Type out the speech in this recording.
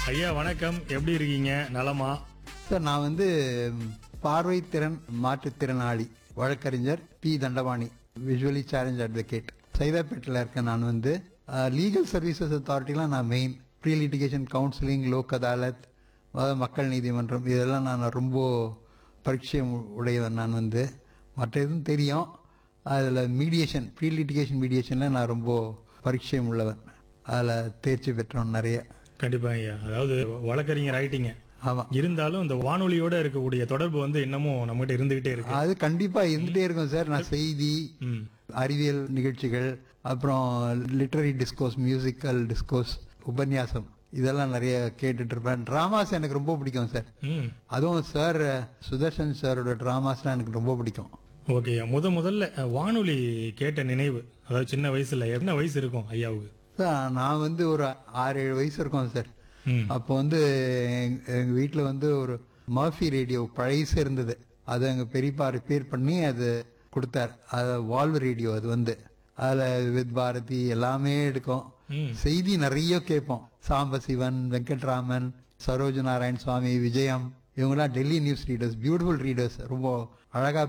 ஐயா வணக்கம் எப்படி இருக்கீங்க நலமா சார் நான் வந்து ம், பார்வைத்திறன் மாற்றுத்திறனாளி வழக்கறிஞர் P Dhandapani visually challenged advocate சைதாப்பேட்டில் இருக்கேன் நான் வந்து லீகல் சர்வீசஸ் அத்தாரிட்டிலாம் நான் main pre litigation counselling Lok Adalat அதாவது மக்கள் நீதிமன்றம் இதெல்லாம் நான் ரொம்ப பரிச்சயம் உடையவன் நான் வந்து மற்ற எதுவும் தெரியும் அதில் மீடியேஷன் ப்ரீ லிட்டிகேஷன் மீடியேஷனில் நான் ரொம்ப பரிச்சயம் உள்ளவன் அதில் தேர்ச்சி பெற்றவன் நிறைய கண்டிப்பா ஐயா அதாவது வழக்கறிஞர் ஆயிட்டீங்க ஆமாம் இருந்தாலும் இந்த வானொலியோட இருக்கக்கூடிய தொடர்பு வந்து இன்னமும் நம்மகிட்ட இருந்துகிட்டே இருக்கு அது கண்டிப்பா இருந்துட்டே இருக்கும் சார் நான் செய்தி ம் அறிவியல் நிகழ்ச்சிகள் அப்புறம் லிட்டரரி டிஸ்கோஸ் மியூசிக்கல் டிஸ்கோஸ் உபன்யாசம் இதெல்லாம் நிறைய கேட்டுட்டு இருப்பேன் டிராமாஸ் எனக்கு ரொம்ப பிடிக்கும் சார் ம் அதுவும் சார் சுதர்ஷன் சாரோட டிராமாஸ்லாம் எனக்கு ரொம்ப பிடிக்கும் ஓகே முத முதல்ல அஹ், வானொலி கேட்ட நினைவு அதாவது சின்ன வயசுல என்ன வயசு இருக்கும் ஐயாவுக்கு சார், நான் வந்து ஒரு ஆறு ஏழு வயசு இருக்கும் சார் ம் அப்போ வந்து எங்க- எங்க வீட்டில் வந்து ஒரு மர்ஃபி ரேடியோ பழைசு இருந்தது அது எங்க பெரியப்பா ரிப்பேர் பண்ணி அது கொடுத்தார் அது வால்வ் ரேடியோ அது வந்து அதில் வித் பாரதி எல்லாமே எடுக்கும் ம் செய்தி நிறைய கேட்போம் சாம்பசிவன் வெங்கட்ராமன் சரோஜ நாராயண் சுவாமி விஜயம் இவங்கெல்லாம் Delhi news readers beautiful readers ரொம்ப அழகா